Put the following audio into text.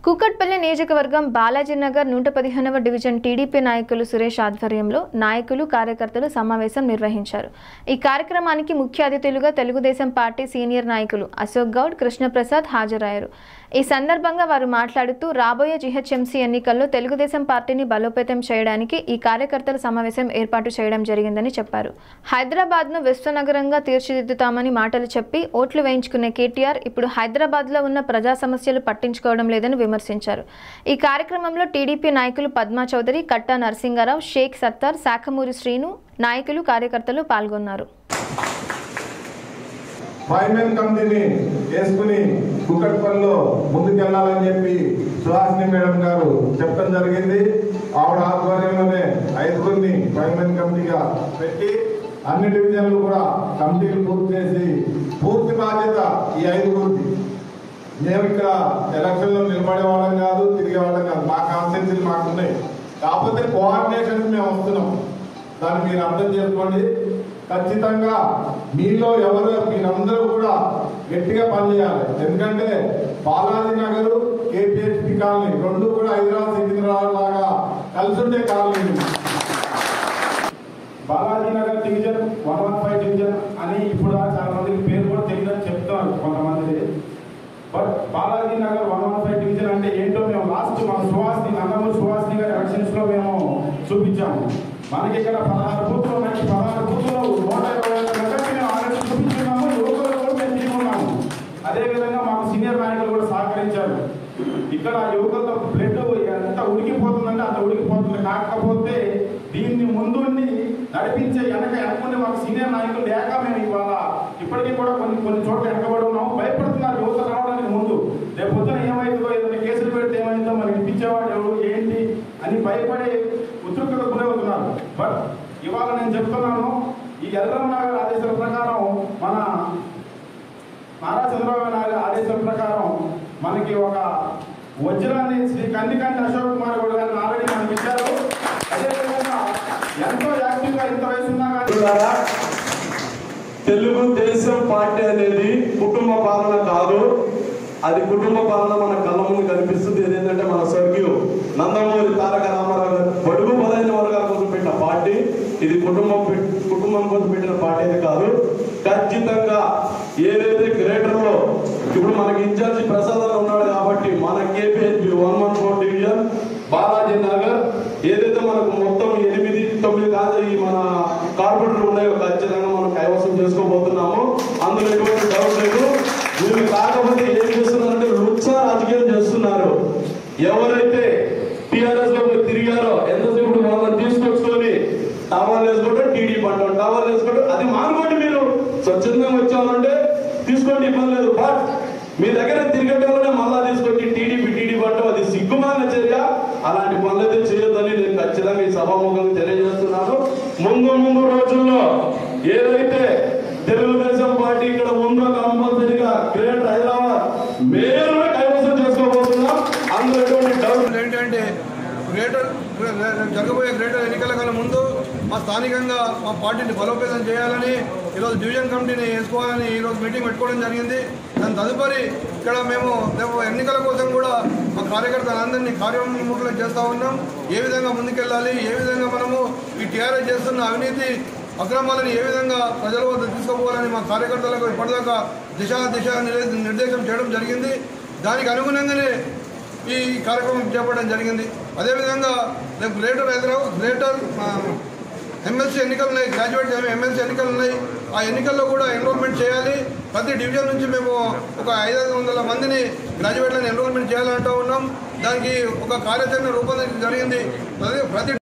కూకట్పల్లి నియోజకవర్గం బాలాజీనగర్ నూట పదిహేనవ డివిజన్ టీడీపీ నాయకులు సురేష్ ఆధ్వర్యంలో నాయకులు కార్యకర్తలు సమావేశం నిర్వహించారు ఈ కార్యక్రమానికి ముఖ్య అతిథులుగా తెలుగుదేశం పార్టీ సీనియర్ నాయకులు అశోక్ గౌడ్ కృష్ణప్రసాద్ హాజరయ్యారు ఈ సందర్భంగా వారు మాట్లాడుతూ రాబోయే జీహెచ్ఎంసీ ఎన్నికల్లో తెలుగుదేశం పార్టీని బలోపేతం చేయడానికి ఈ కార్యకర్తల సమావేశం ఏర్పాటు చేయడం జరిగిందని చెప్పారు హైదరాబాద్ను విశ్వనగరంగా తీర్చిదిద్దుతామని మాటలు చెప్పి ఓట్లు వేయించుకునే కేటీఆర్ ఇప్పుడు హైదరాబాద్లో ఉన్న ప్రజా సమస్యలు పట్టించుకోవడం లేదని విమర్శించారు ఈ కార్యక్రమంలో టీడీపీ నాయకులు పద్మా చౌదరి కట్టా నరసింగారావు షేక్ సత్తార్ శాఖమూరి శ్రీను నాయకులు కార్యకర్తలు పాల్గొన్నారు ఫైర్మెన్ కమిటీని వేసుకుని కుక్కట్పల్లిలో ముందుకెళ్లాలని చెప్పి సుహాసిని మేడం గారు చెప్పడం జరిగింది ఆవిడ ఆధ్వర్యంలోనే ఐదుగురిని ఫైర్మెన్ కమిటీగా పెట్టి అన్ని డివిజన్లు కూడా కమిటీలు పూర్తి చేసి పూర్తి బాధ్యత ఈ ఐదుగురిది మేము ఇక్కడ ఎలక్షన్లో నిలబడే వాళ్ళం కాదు తిరిగే వాళ్ళం కాదు మా కాన్సెన్సీలు మాకున్నాయి కాకపోతే కోఆర్డినేషన్ మేము వస్తున్నాం దాన్ని మీరు అర్థం చేసుకోండి ఖచ్చితంగా మీలో ఎవరు మీరందరూ కూడా గట్టిగా పనిచేయాలి ఎందుకంటే బాలాజీ నగర్ కేపీహెచ్పి కాలనీ రెండు కూడా హైదరాబాద్ సికింద్రాబాద్ లాగా కలిసి ఉండే colony Balaji Nagar division one one five division అని ఇప్పుడు దాకా చాలా మందికి పేరు కూడా తెలియదని చెప్తున్నారు కొంతమంది but Balaji Nagar one one five division అంటే ఏంటో మేము లాస్ట్ మన సుహాస్ని నందమూరి సుహాస్ని గారి ఎలక్షన్స్ లో మేము చూపించాము మనకి ఇక్కడ పదహారు బూత్లు ఉన్నాయి పదహారు బూత్లో నూట ఇరవై ఐదు గంటలకి మేము ఆల్రెడీ చూపించున్నాము యువకులు కూడా మేము తీసుకున్నాము అదే విధంగా మాకు సీనియర్ నాయకులు కూడా సహకరించారు ఇక్కడ యువకులతో బ్లడ్ ఎంత ఉడికిపోతుందంటే అంత ఉడికిపోతుంది కాకపోతే దీన్ని ముందుండి నడిపించే వెనక వెనకుండి మాకు సీనియర్ నాయకులు లేక మేము ఇవాళ ఇప్పటికీ కూడా కొన్ని కొన్ని చోట్ల వెనకబడి ఉన్నాము భయపడుతున్నారు యువత రావడానికి ముందు రేపు పొద్దున ఏమైందో ఏదైనా కేసులు పెడితే ఏమైందో మనకి ఇప్పించేవాడు ఎవరు ఏంటి అని భయపడి ఉద్రిక్తత గురవుతున్నారు బట్ ఇవాళ నేను చెప్తున్నాను ఈ ఎల్లమ్మ గారి ఆదేశాల ప్రకారం మన నారా చంద్రబాబు నాయుడు ఆదేశాల ప్రకారం మనకి ఒక వజ్రాన్ని శ్రీ కందికంటి అశోక్ కుమార్ గౌడ్ గారిని ఆల్రెడీ మనకి ఇచ్చారు అదేవిధంగా ఎంతో యాక్టివ్గా ఇంత వయసు ఉన్నా కానీ మిత్రులారా, తెలుగుదేశం పార్టీ అనేది కుటుంబ పాలన కాదు అది కుటుంబ పాలన మన కళ్ళ ముందు కనిపిస్తుంది ఏదేంటంటే మన స్వర్గీయు నందమూరి తారక రామారావు గారు బడుగు బలైన వర్గాల కోసం పెట్టిన పార్టీ ఇది కుటుంబం పెట్- కుటుంబం కోసం పెట్టిన పార్టీ అయితే కాదు ఖచ్చితంగా ఏదైతే గ్రేటర్ లో ఇప్పుడు మనకి ఇన్ఛార్జి ప్రసాద్ అని ఉన్నాడు కాబట్టి మన K P H one one four division Balaji Nagar ఏదైతే మనకు మొత్తం ఎనిమిది తొమ్మిది కాదు ఈ మన కార్పొరేటర్లు ఉన్నాయో ఖచ్చితంగా మనం కైవసం చేసుకోబోతున్నాము అందులో ఎటువంటి డౌట్ లేదు వీళ్ళు కాకపోతే ఏం చేస్తున్నారంటే రుచ్చ రాజకీయం చేస్తున్నారు ఎవరైతే టిఆర్ఎస్ లో తిరిగారో ఎంతసేపు వాళ్ళని తీసుకొచ్చుకొని టవర్లు వేసుకోవడం టీడీ పంటం టవర్లు వేసుకోవడం అది మానుకోండి మీరు స్వచ్ఛందంగా వచ్చామంటే తీసుకోండి ఇబ్బంది లేదు బట్ మీ దగ్గర తిరగటంలోనే మళ్ళా తీసుకొచ్చి టీడీపీ టీడీ పట్టం అది సిగ్గుమాలిన చర్య అలాంటి పనులైతే చేయొద్దని నేను ఖచ్చితంగా ఈ సభాముఖంగా తెలియజేస్తున్నాను ముందు ముందు రోజుల్లో ఏదైతే తెలుగుదేశం పార్టీ ఇక్కడ ఉందో కంపల్సరీగా గ్రేట్ హైదరాబాద్ మేయర్ కైవసం చేసుకోబోతున్నాం అందులో ఎటువంటి డౌట్ ఏంటంటే గ్రేటర్ జరగబోయే గ్రేటర్ ఎన్నికల కన్నా ముందు మా స్థానికంగా మా పార్టీని బలోపేతం చేయాలని ఈరోజు డివిజన్ కమిటీని వేసుకోవాలని ఈరోజు మీటింగ్ పెట్టుకోవడం జరిగింది దాని తదుపరి ఇక్కడ మేము రేపు ఎన్నికల కోసం కూడా మా కార్యకర్తలందరినీ కార్యోన్ముఖులు చేస్తూ ఉన్నాం ఏ విధంగా ముందుకెళ్ళాలి ఏ విధంగా మనము ఈ టీఆర్ఎస్ చేస్తున్న అవినీతి అక్రమాలను ఏ విధంగా ప్రజల వద్ద తీసుకుపోవాలని మా కార్యకర్తలకు ఇప్పటిదాకా దిశ దిశ నిర్దే- నిర్దేశం చేయడం జరిగింది దానికి అనుగుణంగానే ఈ కార్యక్రమం చేపట్టడం జరిగింది అదేవిధంగా రేపు గ్రేటర్ హైదరాబాద్ గ్రేటర్ ఆ, ఎమ్మెల్సీ ఎన్నికలు ఉన్నాయి గ్రాడ్యుయేట్ ఎమ్మెల్సీ ఎన్నికలు ఉన్నాయి ఆ ఎన్నికల్లో కూడా ఎన్రోల్మెంట్ చేయాలి ప్రతి డివిజన్ నుంచి మేము ఒక ఐదు వందల మందిని గ్రాడ్యుయేట్లను ఎన్రోల్మెంట్ చేయాలంటూ ఉన్నాం దానికి ఒక కార్యాచరణ రూపొందించడం జరిగింది ప్రతి ప్రతి